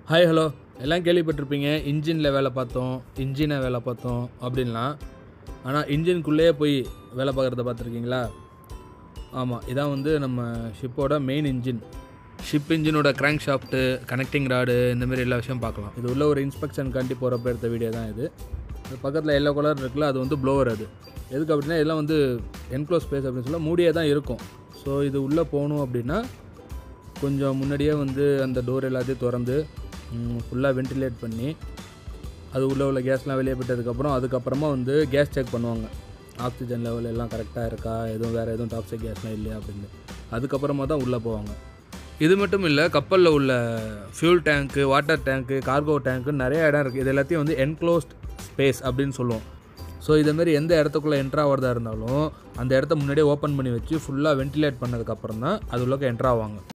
hi hello எல்லாம் கேள்விப்பட்டிருப்பீங்க இன்ஜினில் வேலை பார்த்தோம் இன்ஜினை வேலை பார்த்தோம் அப்படின்லாம் ஆனால் இன்ஜின்குள்ளேயே போய் வேலை பார்க்குறத பார்த்துருக்கீங்களா ஆமாம் இதான் வந்து நம்ம ஷிப்போட மெயின் இன்ஜின் ஷிப் இன்ஜினோட கிராங்க் ஷாஃப்ட்டு கனெக்டிங் ராடு இந்த மாதிரி எல்லா விஷயம் பார்க்கலாம் இது உள்ள ஒரு இன்ஸ்பெக்ஷன் காண்டி போகிறப்ப எடுத்த வீடியோ தான் இது அது பக்கத்தில் எல்லோ கலர் இருக்குல்ல அது வந்து ப்ளோவர் அது எதுக்கு அப்படின்னா இதெல்லாம் வந்து என்க்ளோஸ் ஸ்பேஸ் அப்படின்னு சொல்ல மூடியே தான் இருக்கும் ஸோ இது உள்ளே போகணும் அப்படின்னா கொஞ்சம் முன்னாடியே வந்து அந்த டோர் எல்லாத்தையும் திறந்து ஃபுல்லாக வென்டிலேட் பண்ணி அது உள்ளே உள்ள கேஸ்லாம் வெளியே விட்டதுக்கப்புறம் அதுக்கப்புறமா வந்து கேஸ் செக் பண்ணுவாங்க ஆக்சிஜன் லெவல் எல்லாம் கரெக்டாக இருக்கா எதுவும் வேறு எதுவும் டாக்ஸிக் கேஸ்லாம் இல்லையா அப்படின்னு அதுக்கப்புறமா தான் உள்ளே போவாங்க இது மட்டும் இல்லை கப்பலில் உள்ள fuel tank water tank cargo tank நிறைய இடம் இருக்குது இது எல்லாத்தையும் வந்து என்க்ளோஸ்ட் ஸ்பேஸ் அப்படின்னு சொல்லுவோம் ஸோ இதேமாரி எந்த இடத்துக்குள்ளே என்ட்ரு ஆகிறதா இருந்தாலும் அந்த இடத்த முன்னாடியே ஓப்பன் பண்ணி வச்சு ஃபுல்லாக வென்டிலேட் பண்ணதுக்கப்புறம் தான் அது உள்ளக்க என்ட்ரு ஆவாங்க